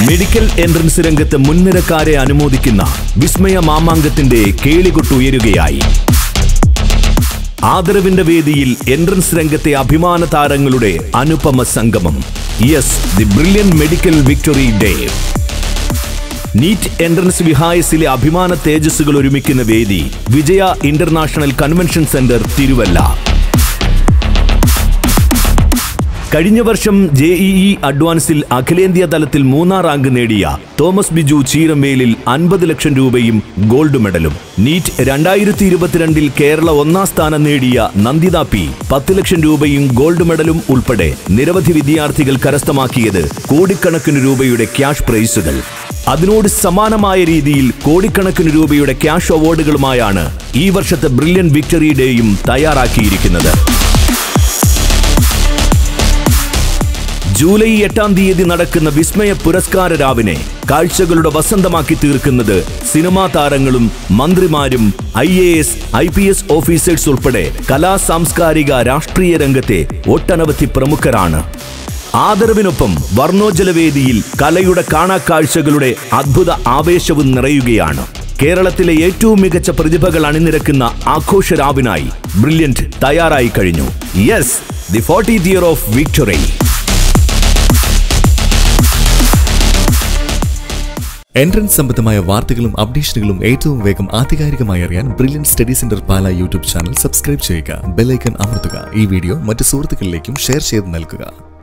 medical entrance രംഗത്ത് മുൻനിരക്കാരെ അനുമോദിക്കുന്ന വിസ്മയ മാമാങ്കത്തിന്റെ കേളികൊട്ടുയരുകയായി ആദരവിന്റെ വേദിയിൽ entrance രംഗത്തെ അഭിമാന താരങ്ങളുടെ അനുപമ സംഗമം yes the Brilliant medical victory day NEET entrance വിഹായസിലെ അഭിമാന തേജസ്സുകൾ ഒരുമിക്കുന്ന വേദി Vijaya international convention centre Thiruvalla കഴിഞ്ഞ വർഷം ജെഇഇ അഡ്വാൻസിൽ അഖിലേന്ത്യാ തലത്തിൽ മൂന്നാം റാങ്ക് നേടിയ തോമസ് ബിജു ചീരമേലിൽ അൻപത് ലക്ഷം രൂപയും ഗോൾഡ് മെഡലും നീറ്റ് രണ്ടായിരത്തി ഇരുപത്തിരണ്ടിൽ കേരള ഒന്നാം സ്ഥാനം നേടിയ നന്ദിത പി പത്ത് ലക്ഷം രൂപയും ഗോൾഡ് മെഡലും ഉൾപ്പെടെ നിരവധി വിദ്യാർത്ഥികൾ കരസ്ഥമാക്കിയത് കോടിക്കണക്കിന് രൂപയുടെ ക്യാഷ് പ്രൈസുകൾ അതിനോട് സമാനമായ രീതിയിൽ കോടിക്കണക്കിന് രൂപയുടെ ക്യാഷ് അവാർഡുകളുമായാണ് ഈ വർഷത്തെ ബ്രില്യൻ വിക്ടറി ഡേയും തയ്യാറാക്കിയിരിക്കുന്നത് ജൂലൈ എട്ടാം തീയതി നടക്കുന്ന വിസ്മയ പുരസ്കാര രാവിനെ കാഴ്ചകളുടെ വസന്തമാക്കി തീർക്കുന്നത് സിനിമാ താരങ്ങളും മന്ത്രിമാരും I A S I P S officers ഉൾപ്പെടെ കലാ സാംസ്കാരിക രാഷ്ട്രീയ രംഗത്തെ ഒട്ടനവധി പ്രമുഖരാണ് ആദരവിനൊപ്പം വർണ്ണോജ്വലവേദിയിൽ കലയുടെ കാണാക്കാഴ്ചകളുടെ അദ്ഭുത ആവേശവും നിറയുകയാണ് കേരളത്തിലെ ഏറ്റവും മികച്ച പ്രതിഭകൾ അണിനിരക്കുന്ന ആഘോഷരാവിനായി ബ്രില്യന്റ് തയ്യാറായി കഴിഞ്ഞു yes the fortieth year of victory entrance സംബന്ധമായ വാർത്തകളും അപ്ഡേഷനുകളും ഏറ്റവും വേഗം ആധികാരികമായി അറിയാൻ Brilliant study centre Pala YouTube channel subscribe ചെയ്യുക ബെല്ലൈക്കൺ അമർത്തുക ഈ വീഡിയോ മറ്റ് സുഹൃത്തുക്കളിലേക്കും ഷെയർ ചെയ്ത് നൽകുക